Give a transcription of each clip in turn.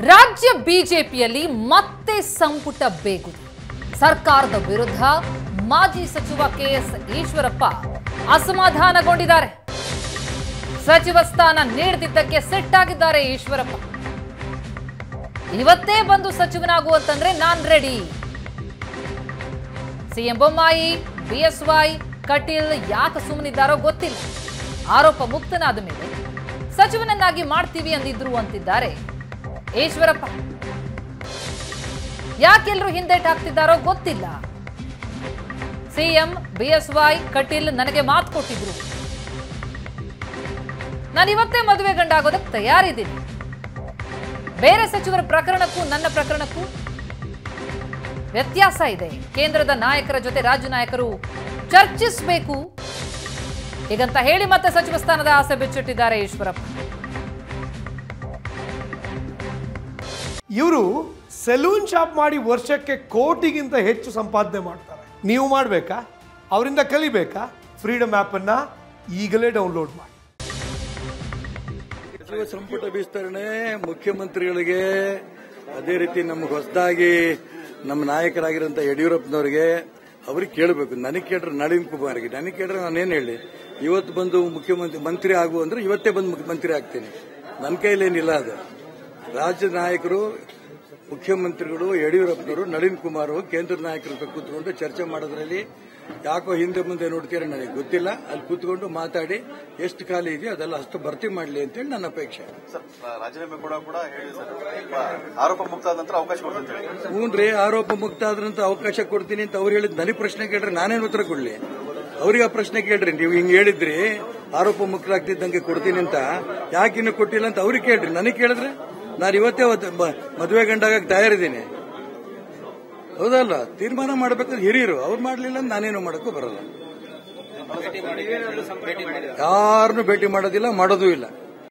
ರಾಜ್ಯ ಬಿಜೆಪಿಯಲ್ಲಿ ಮತ್ತೆ ಸಂಪುಟ ಬೇಗುದಿ ಸರ್ಕಾರದ ವಿರುದ್ಧ ಮಾಜಿ ಸಚಿವ ಕೆಎಸ್ ಈಶ್ವರಪ್ಪ ಅಸಮಾಧಾನಗೊಂಡಿದ್ದಾರೆ ಸಚಿವ ಸ್ಥಾನ ನೀಡದಿದ್ದಕ್ಕೆ ಸಿಟ್ಟಾಗಿದ್ದಾರೆ ಈಶ್ವರಪ್ಪ ಇವತ್ತೇ ಬಂದು ಸಚಿವನಾಗುವಂತಂದ್ರೆ ನಾನ್ ready CM Bommai BSY Kateel ಯಾಕೆ ಸುಮ್ಮನಿದ್ದಾರೋ ಗೊತ್ತಿಲ್ಲ ಆರೋಪ ಮುಕ್ತನಾದ ಮೇಲೆ ಸಚಿವನನ್ನಾಗಿ ಮಾಡ್ತೀವಿ ಅಂದಿದ್ರು ಅಂತಿದ್ದಾರೆ ಈಶ್ವರಪ್ಪ ಯಾಕೆಲ್ಲರೂ ಹಿಂದೇಟ್ ಹಾಕ್ತಿದ್ದಾರೋ ಗೊತ್ತಿಲ್ಲ ಸಿಎಂ ಬಿಎಸ್ವೈ ಕಟೀಲ್ ನನಗೆ ಮಾತು ಕೊಟ್ಟಿದ್ರು ನಾನು ಇವತ್ತೇ ಮದುವೆ ಗಂಡಾಗೋದಕ್ಕೆ ತಯಾರಿದ್ದೀನಿ ಬೇರೆ ಸಚಿವರ ಪ್ರಕರಣಕ್ಕೂ ನನ್ನ ಪ್ರಕರಣಕ್ಕೂ ವ್ಯತ್ಯಾಸ ಇದೆ ಕೇಂದ್ರದ ನಾಯಕರ ಜೊತೆ ರಾಜ್ಯ ನಾಯಕರು ಚರ್ಚಿಸಬೇಕು ಹೀಗಂತ ಹೇಳಿ ಮತ್ತೆ ಸಚಿವ ಸ್ಥಾನದ ಆಸೆ ಬಿಚ್ಚಿಟ್ಟಿದ್ದಾರೆ ಈಶ್ವರಪ್ಪ ಇವರು ಸೆಲೂನ್ ಶಾಪ್ ಮಾಡಿ ವರ್ಷಕ್ಕೆ ಕೋಟಿಗಿಂತ ಹೆಚ್ಚು ಸಂಪಾದನೆ ಮಾಡ್ತಾರೆ ನೀವು ಮಾಡಬೇಕಾ ಅವರಿಂದ ಕಲಿಬೇಕಾ ಫ್ರೀಡಮ್ ಆ್ಯಪನ್ನು ಈಗಲೇ ಡೌನ್ಲೋಡ್ ಮಾಡಿ ಸಚಿವ ಸಂಪುಟ ವಿಸ್ತರಣೆ ಮುಖ್ಯಮಂತ್ರಿಗಳಿಗೆ ಅದೇ ರೀತಿ ನಮ್ಗೆ ಹೊಸದಾಗಿ ನಮ್ಮ ನಾಯಕರಾಗಿರೋಂಥ ಯಡಿಯೂರಪ್ಪನವರಿಗೆ ಅವ್ರಿಗೆ ಕೇಳಬೇಕು ನನಗೆ ಕೇಳ್ರೆ ನಳಿನ್ ಕುಮಾರ್ಗೆ ನನಗೆ ಕೇಳ್ರೆ ನಾನೇನು ಹೇಳಿ ಇವತ್ತು ಬಂದು ಮುಖ್ಯಮಂತ್ರಿ ಮಂತ್ರಿ ಆಗು ಅಂದ್ರೆ ಇವತ್ತೇ ಬಂದು ಮುಖ್ಯಮಂತ್ರಿ ಆಗ್ತೀನಿ ನನ್ನ ಕೈಲೇನಿಲ್ಲ ಅದು ರಾಜ್ಯ ನಾಯಕರು ಮುಖ್ಯಮಂತ್ರಿಗಳು ಯಡಿಯೂರಪ್ಪನವರು ನಳಿನ್ ಕುಮಾರ್ ಕೇಂದ್ರ ನಾಯಕರ ಜೊತೆ ಕೂತ್ಕೊಂಡು ಚರ್ಚೆ ಮಾಡೋದ್ರಲ್ಲಿ ಯಾಕೋ ಹಿಂದೆ ಮುಂದೆ ನೋಡ್ತೀರ ನನಗೆ ಗೊತ್ತಿಲ್ಲ ಅಲ್ಲಿ ಕೂತ್ಕೊಂಡು ಮಾತಾಡಿ ಎಷ್ಟು ಖಾಲಿ ಇದೆಯೋ ಅದೆಲ್ಲ ಅಷ್ಟು ಭರ್ತಿ ಮಾಡಲಿ ಅಂತೇಳಿ ನನ್ನ ಅಪೇಕ್ಷೆ ಸರ್ ರಾಜೀನಾಮೆ ಕೂಡ ಕೂಡ ಹೇಳಿ ಸರ್ ಆರೋಪ ಮುಕ್ತ ಆದ ನಂತರ ಅವಕಾಶ ಕೊಡ್ತೀನಿ ಹೇಳಿ ಹ್ಞೂನ್ರಿ ಆರೋಪ ಮುಕ್ತ ಆದ್ರಂತ ಅವಕಾಶ ಕೊಡ್ತೀನಿ ಅಂತ ಅವ್ರು ಹೇಳಿದ್ ನನಗೆ ಪ್ರಶ್ನೆ ಕೇಳ್ರಿ ನಾನೇನು ಉತ್ತರ ಕೊಡ್ಲಿ ಅವ್ರಿಗೆ ಆ ಪ್ರಶ್ನೆ ಕೇಳ್ರಿ ನೀವು ಹಿಂಗ್ ಹೇಳಿದ್ರಿ ಆರೋಪ ಮುಕ್ತರಾಗ್ತಿದ್ದಂಗೆ ಕೊಡ್ತೀನಿ ಅಂತ ಯಾಕೆ ಇನ್ನು ಕೊಟ್ಟಿಲ್ಲ ಅಂತ ಅವ್ರಿಗೆ ಕೇಳ್ರಿ ನನಗೆ ಕೇಳಿದ್ರೆ ನಾನು ಇವತ್ತೇ ಅವತ್ತು ಮ- ಮದುವೆ ಗಂಡಾಗಕ್ಕೆ ತಯಾರಿದ್ದೀನಿ ಹೌದಲ್ಲ ತೀರ್ಮಾನ ಮಾಡ್ಬೇಕಾದ್ರೆ ಹಿರಿಯರು ಅವ್ರು ಮಾಡ್ಲಿಲ್ಲ ಅಂದ್ರೆ ನಾನೇನು ಮಾಡಕ್ಕೂ ಬರಲ್ಲ ಯಾರನ್ನು ಭೇಟಿ ಮಾಡೋದಿಲ್ಲ ಮಾಡೋದೂ ಇಲ್ಲ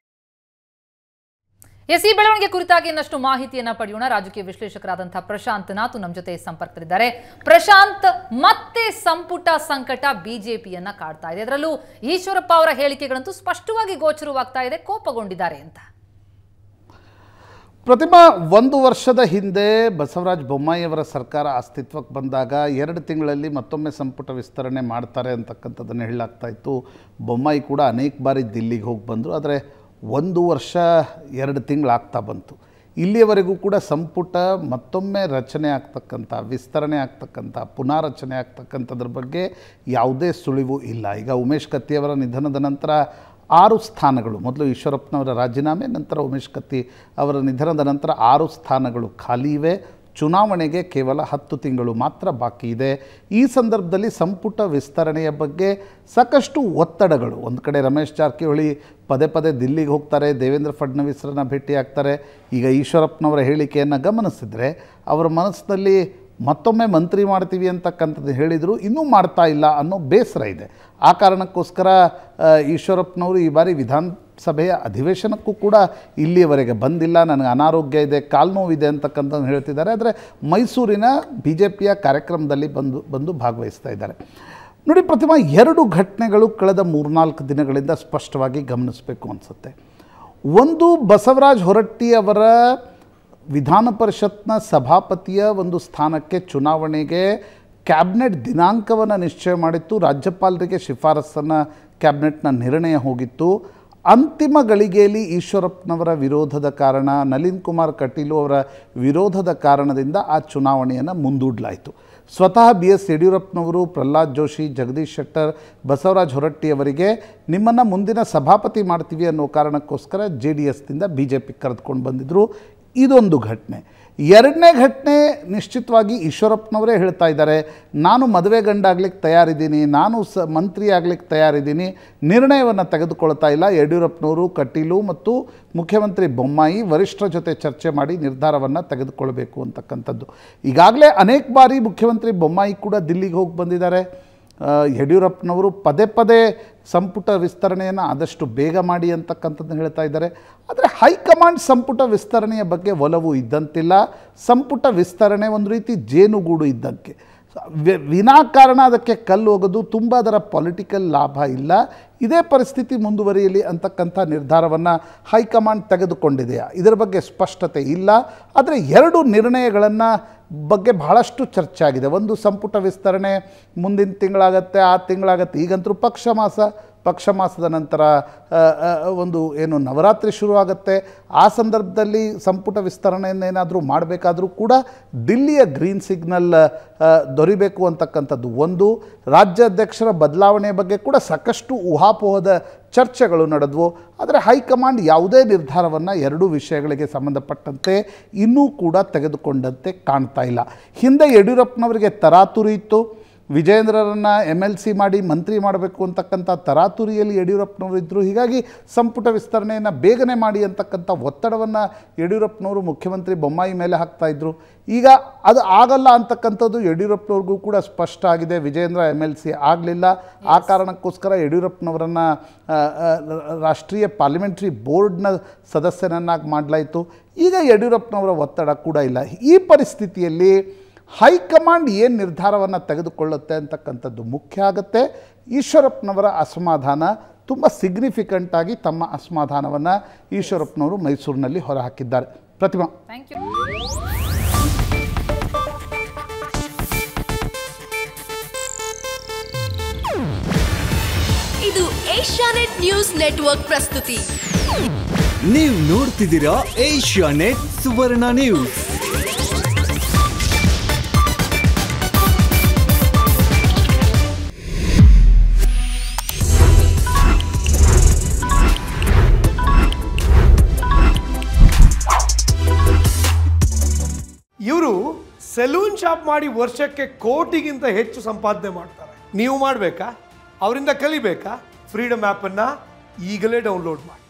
ಎಸ್ ಈ ಬೆಳವಣಿಗೆ ಕುರಿತಾಗಿ ಇನ್ನಷ್ಟು ಮಾಹಿತಿಯನ್ನ ಪಡೆಯೋಣ ರಾಜಕೀಯ ವಿಶ್ಲೇಷಕರಾದಂತಹ ಪ್ರಶಾಂತ್ ನಾತು ನಮ್ಮ ಜೊತೆ ಸಂಪರ್ಕದಲ್ಲಿದ್ದಾರೆ ಪ್ರಶಾಂತ್ ಮತ್ತೆ ಸಂಪುಟ ಸಂಕಟ ಬಿಜೆಪಿಯನ್ನ ಕಾಡ್ತಾ ಇದೆ ಅದರಲ್ಲೂ ಈಶ್ವರಪ್ಪ ಅವರ ಹೇಳಿಕೆಗಳಂತೂ ಸ್ಪಷ್ಟವಾಗಿ ಗೋಚರವಾಗ್ತಾ ಇದೆ ಕೋಪಗೊಂಡಿದ್ದಾರೆ ಅಂತ ಪ್ರತಿಮಾ ಒಂದು ವರ್ಷದ ಹಿಂದೆ ಬಸವರಾಜ ಬೊಮ್ಮಾಯಿಯವರ ಸರ್ಕಾರ ಅಸ್ತಿತ್ವಕ್ಕೆ ಬಂದಾಗ ಎರಡು ತಿಂಗಳಲ್ಲಿ ಮತ್ತೊಮ್ಮೆ ಸಂಪುಟ ವಿಸ್ತರಣೆ ಮಾಡ್ತಾರೆ ಅಂತಕ್ಕಂಥದ್ದನ್ನು ಹೇಳಲಾಗ್ತಾ ಇತ್ತು ಬೊಮ್ಮಾಯಿ ಕೂಡ ಅನೇಕ ಬಾರಿ ದಿಲ್ಲಿಗೆ ಹೋಗಿ ಬಂದರು ಆದರೆ ಒಂದು ವರ್ಷ ಎರಡು ತಿಂಗಳಾಗ್ತಾ ಬಂತು ಇಲ್ಲಿಯವರೆಗೂ ಕೂಡ ಸಂಪುಟ ಮತ್ತೊಮ್ಮೆ ರಚನೆ ಆಗ್ತಕ್ಕಂಥ ವಿಸ್ತರಣೆ ಆಗ್ತಕ್ಕಂಥ ಪುನಾರಚನೆ ಆಗ್ತಕ್ಕಂಥದ್ರ ಬಗ್ಗೆ ಯಾವುದೇ ಸುಳಿವು ಇಲ್ಲ ಈಗ ಉಮೇಶ್ ಕತ್ತಿಯವರ ನಿಧನದ ನಂತರ ಆರು ಸ್ಥಾನಗಳು ಮೊದಲು ಈಶ್ವರಪ್ಪನವರ ರಾಜೀನಾಮೆ ನಂತರ ಉಮೇಶ್ ಕತ್ತಿ ಅವರ ನಿಧನದ ನಂತರ ಆರು ಸ್ಥಾನಗಳು ಖಾಲಿ ಇವೆ ಚುನಾವಣೆಗೆ ಕೇವಲ ಹತ್ತು ತಿಂಗಳು ಮಾತ್ರ ಬಾಕಿ ಇದೆ ಈ ಸಂದರ್ಭದಲ್ಲಿ ಸಂಪುಟ ವಿಸ್ತರಣೆಯ ಬಗ್ಗೆ ಸಾಕಷ್ಟು ಒತ್ತಡಗಳು ಒಂದು ಕಡೆ ರಮೇಶ್ ಜಾರಕಿಹೊಳಿ ಪದೇ ಪದೇ ದಿಲ್ಲಿಗೆ ಹೋಗ್ತಾರೆ ದೇವೇಂದ್ರ ಫಡ್ನವೀಸರನ್ನ ಭೇಟಿ ಆಗ್ತಾರೆ ಈಗ ಈಶ್ವರಪ್ಪನವರ ಹೇಳಿಕೆಯನ್ನು ಗಮನಿಸಿದರೆ ಅವರ ಮನಸ್ಸಿನಲ್ಲಿ ಮತ್ತೊಮ್ಮೆ ಮಂತ್ರಿ ಮಾಡ್ತೀವಿ ಅಂತಕ್ಕಂಥದ್ದು ಹೇಳಿದರು ಇನ್ನೂ ಮಾಡ್ತಾ ಇಲ್ಲ ಅನ್ನೋ ಬೇಸರ ಇದೆ ಆ ಕಾರಣಕ್ಕೋಸ್ಕರ ಆ, ಈಶ್ವರಪ್ಪನವರು ಈ ಬಾರಿ ವಿಧಾನಸಭೆಯ ಅಧಿವೇಶನಕ್ಕೂ ಕೂಡ ಇಲ್ಲಿಯವರೆಗೆ ಬಂದಿಲ್ಲ ನನಗೆ ಅನಾರೋಗ್ಯ ಇದೆ ಕಾಲು ನೋವಿದೆ ಅಂತಕ್ಕಂಥದ್ದು ಹೇಳ್ತಿದ್ದಾರೆ ಆದರೆ ಮೈಸೂರಿನ ಬಿ ಜೆ ಪಿಯ ಕಾರ್ಯಕ್ರಮದಲ್ಲಿ ಬಂದು ಬಂದು ಭಾಗವಹಿಸ್ತಾ ಇದ್ದಾರೆ ನೋಡಿ ಪ್ರತಿಮಾ ಎರಡು ಘಟನೆಗಳು ಕಳೆದ ಮೂರ್ನಾಲ್ಕು ದಿನಗಳಿಂದ ಸ್ಪಷ್ಟವಾಗಿ ಗಮನಿಸಬೇಕು ಅನಿಸುತ್ತೆ ಒಂದು ಬಸವರಾಜ್ ಹೊರಟ್ಟಿ ಅವರ ವಿಧಾನ ಪರಿಷತ್ನ ಸಭಾಪತಿಯ ಒಂದು ಸ್ಥಾನಕ್ಕೆ ಚುನಾವಣೆಗೆ ಕ್ಯಾಬಿನೆಟ್ ದಿನಾಂಕವನ್ನು ನಿಶ್ಚಯ ಮಾಡಿತ್ತು ರಾಜ್ಯಪಾಲರಿಗೆ ಶಿಫಾರಸನ್ನು ಕ್ಯಾಬಿನೆಟ್ನ ನಿರ್ಣಯ ಹೋಗಿತ್ತು ಅಂತಿಮ ಗಳಿಗೆಯಲ್ಲಿ ಈಶ್ವರಪ್ಪನವರ ವಿರೋಧದ ಕಾರಣ ನಳಿನ್ ಕುಮಾರ್ ಕಟೀಲು ಅವರ ವಿರೋಧದ ಕಾರಣದಿಂದ ಆ ಚುನಾವಣೆಯನ್ನು ಮುಂದೂಡಲಾಯಿತು ಸ್ವತಃ ಬಿ ಎಸ್ ಯಡಿಯೂರಪ್ಪನವರು ಪ್ರಹ್ಲಾದ್ ಜೋಶಿ ಜಗದೀಶ್ ಶೆಟ್ಟರ್ ಬಸವರಾಜ್ ಹೊರಟ್ಟಿ ಅವರಿಗೆ ನಿಮ್ಮನ್ನು ಮುಂದಿನ ಸಭಾಪತಿ ಮಾಡ್ತೀವಿ ಅನ್ನೋ ಕಾರಣಕ್ಕೋಸ್ಕರ ಜೆ ಡಿ ಎಸ್ನಿಂದ ಬಿ ಜೆ ಪಿ ಕರೆದುಕೊಂಡು ಬಂದಿದ್ದರು ಇದೊಂದು ಘಟನೆ ಎರಡನೇ ಘಟನೆ ನಿಶ್ಚಿತವಾಗಿ ಈಶ್ವರಪ್ಪನವರೇ ಹೇಳ್ತಾ ಇದ್ದಾರೆ ನಾನು ಮದುವೆ ಗಂಡಾಗ್ಲಿಕ್ಕೆ ತಯಾರಿದ್ದೀನಿ ನಾನು ಸ ಮಂತ್ರಿ ಆಗ್ಲಿಕ್ಕೆ ತಯಾರಿದ್ದೀನಿ ನಿರ್ಣಯವನ್ನು ತೆಗೆದುಕೊಳ್ತಾ ಇಲ್ಲ ಯಡಿಯೂರಪ್ಪನವರು ಕಟೀಲು ಮತ್ತು ಮುಖ್ಯಮಂತ್ರಿ ಬೊಮ್ಮಾಯಿ ವರಿಷ್ಠರ ಜೊತೆ ಚರ್ಚೆ ಮಾಡಿ ನಿರ್ಧಾರವನ್ನು ತೆಗೆದುಕೊಳ್ಬೇಕು ಅಂತಕ್ಕಂಥದ್ದು ಈಗಾಗಲೇ ಅನೇಕ ಬಾರಿ ಮುಖ್ಯಮಂತ್ರಿ ಬೊಮ್ಮಾಯಿ ಕೂಡ ದಿಲ್ಲಿಗೆ ಹೋಗಿ ಬಂದಿದ್ದಾರೆ ಆ, ಯಡಿಯೂರಪ್ಪನವರು ಪದೇ ಪದೇ ಸಂಪುಟ ವಿಸ್ತರಣೆಯನ್ನು ಆದಷ್ಟು ಬೇಗ ಮಾಡಿ ಅಂತಕ್ಕಂಥದ್ದನ್ನು ಹೇಳ್ತಾ ಇದ್ದಾರೆ ಆದರೆ ಹೈಕಮಾಂಡ್ ಸಂಪುಟ ವಿಸ್ತರಣೆಯ ಬಗ್ಗೆ ಒಲವು ಇದ್ದಂತಿಲ್ಲ ಸಂಪುಟ ವಿಸ್ತರಣೆ ಒಂದು ರೀತಿ ಜೇನುಗೂಡು ಇದ್ದಂಗೆ ವಿ- ವಿನಾಕಾರಣ ಅದಕ್ಕೆ ಕಲ್ಲು ಹೋಗೋದು ತುಂಬ ಅದರ ಪೊಲಿಟಿಕಲ್ ಲಾಭ ಇಲ್ಲ ಇದೇ ಪರಿಸ್ಥಿತಿ ಮುಂದುವರಿಯಲಿ ಅಂತಕ್ಕಂಥ ನಿರ್ಧಾರವನ್ನು ಹೈಕಮಾಂಡ್ ತೆಗೆದುಕೊಂಡಿದೆಯಾ ಇದರ ಬಗ್ಗೆ ಸ್ಪಷ್ಟತೆ ಇಲ್ಲ ಆದರೆ ಎರಡು ನಿರ್ಣಯಗಳನ್ನು ಬಗ್ಗೆ ಬಹಳಷ್ಟು ಚರ್ಚೆ ಆಗಿದೆ ಒಂದು ಸಂಪುಟ ವಿಸ್ತರಣೆ ಮುಂದಿನ ತಿಂಗಳಾಗತ್ತೆ ಆ ತಿಂಗಳಾಗತ್ತೆ ಈಗಂತೂ ಪಕ್ಷ ಮಾಸ ಪಕ್ಷ ಮಾಸದ ನಂತರ ಆ, ಆ, ಒಂದು ಏನು ನವರಾತ್ರಿ ಶುರುವಾಗುತ್ತೆ ಆ ಸಂದರ್ಭದಲ್ಲಿ ಸಂಪುಟ ವಿಸ್ತರಣೆಯನ್ನೇನಾದರೂ ಮಾಡಬೇಕಾದ್ರೂ ಕೂಡ ದಿಲ್ಲಿಯ ಗ್ರೀನ್ ಸಿಗ್ನಲ್ ಆ, ದೊರಿಬೇಕು ಅಂತಕ್ಕಂಥದ್ದು ಒಂದು ರಾಜ್ಯಾಧ್ಯಕ್ಷರ ಬದಲಾವಣೆ ಬಗ್ಗೆ ಕೂಡ ಸಾಕಷ್ಟು ಊಹಾಪೋಹದ ಚರ್ಚೆಗಳು ನಡೆದವು ಆದರೆ ಹೈಕಮಾಂಡ್ ಯಾವುದೇ ನಿರ್ಧಾರವನ್ನು ಎರಡೂ ವಿಷಯಗಳಿಗೆ ಸಂಬಂಧಪಟ್ಟಂತೆ ಇನ್ನೂ ಕೂಡ ತೆಗೆದುಕೊಂಡಂತೆ ಕಾಣ್ತಾ ಇಲ್ಲ ಹಿಂದೆ ಯಡಿಯೂರಪ್ಪನವರಿಗೆ ತರಾತುರಿ ಇತ್ತು ವಿಜೇಂದ್ರರನ್ನು ಎಮ್ ಎಲ್ ಸಿ ಮಾಡಿ ಮಂತ್ರಿ ಮಾಡಬೇಕು ಅಂತಕ್ಕಂಥ ತರಾತುರಿಯಲ್ಲಿ ಯಡಿಯೂರಪ್ಪನವರು ಇದ್ದರು ಹೀಗಾಗಿ ಸಂಪುಟ ವಿಸ್ತರಣೆಯನ್ನು ಬೇಗನೆ ಮಾಡಿ ಅಂತಕ್ಕಂಥ ಒತ್ತಡವನ್ನು ಯಡಿಯೂರಪ್ಪನವರು ಮುಖ್ಯಮಂತ್ರಿ ಬೊಮ್ಮಾಯಿ ಮೇಲೆ ಹಾಕ್ತಾ ಇದ್ರು ಈಗ ಅದು ಆಗಲ್ಲ ಅಂತಕ್ಕಂಥದ್ದು ಯಡಿಯೂರಪ್ಪನವ್ರಿಗೂ ಕೂಡ ಸ್ಪಷ್ಟ ಆಗಿದೆ ವಿಜೇಂದ್ರ ಎಮ್ ಎಲ್ ಸಿ ಆಗಲಿಲ್ಲ ಆ ಕಾರಣಕ್ಕೋಸ್ಕರ ಯಡಿಯೂರಪ್ಪನವರನ್ನು ಆ, ಆ, ರಾಷ್ಟ್ರೀಯ ಪಾರ್ಲಿಮೆಂಟ್ರಿ ಬೋರ್ಡ್ನ ಸದಸ್ಯನನ್ನಾಗಿ ಮಾಡಲಾಯಿತು ಈಗ ಯಡಿಯೂರಪ್ಪನವರ ಒತ್ತಡ ಕೂಡ ಇಲ್ಲ ಈ ಪರಿಸ್ಥಿತಿಯಲ್ಲಿ ಹೈಕಮಾಂಡ್ ಏನು ನಿರ್ಧಾರವನ್ನು ತೆಗೆದುಕೊಳ್ಳುತ್ತೆ ಅಂತಕ್ಕಂಥದ್ದು ಮುಖ್ಯ ಆಗುತ್ತೆ ಈಶ್ವರಪ್ಪನವರ ಅಸಮಾಧಾನ ತುಂಬ ಸಿಗ್ನಿಫಿಕೆಂಟ್ ಆಗಿ ತಮ್ಮ ಅಸಮಾಧಾನವನ್ನು ಈಶ್ವರಪ್ಪನವರು ಮೈಸೂರಿನಲ್ಲಿ ಹೊರಹಾಕಿದ್ದಾರೆ ಪ್ರತಿಮಾ ಥ್ಯಾಂಕ್ ಯು ಇದು ಏಷ್ಯಾನೆಟ್ ನ್ಯೂಸ್ ನೆಟ್ವರ್ಕ್ ಪ್ರಸ್ತುತಿ ನೀವು ನೋಡ್ತಿದ್ದೀರಾ ಏಷ್ಯಾ ನೆಟ್ ಸುವರ್ಣ ನ್ಯೂಸ್ ಇವರು ಸೆಲೂನ್ ಶಾಪ್ ಮಾಡಿ ವರ್ಷಕ್ಕೆ ಕೋಟಿಗಿಂತ ಹೆಚ್ಚು ಸಂಪಾದನೆ ಮಾಡ್ತಾರೆ ನೀವು ಮಾಡಬೇಕಾ ಅವರಿಂದ ಕಲಿಬೇಕಾ ಫ್ರೀಡಮ್ ಆ್ಯಪನ್ನು ಈಗಲೇ ಡೌನ್ಲೋಡ್ ಮಾಡಿ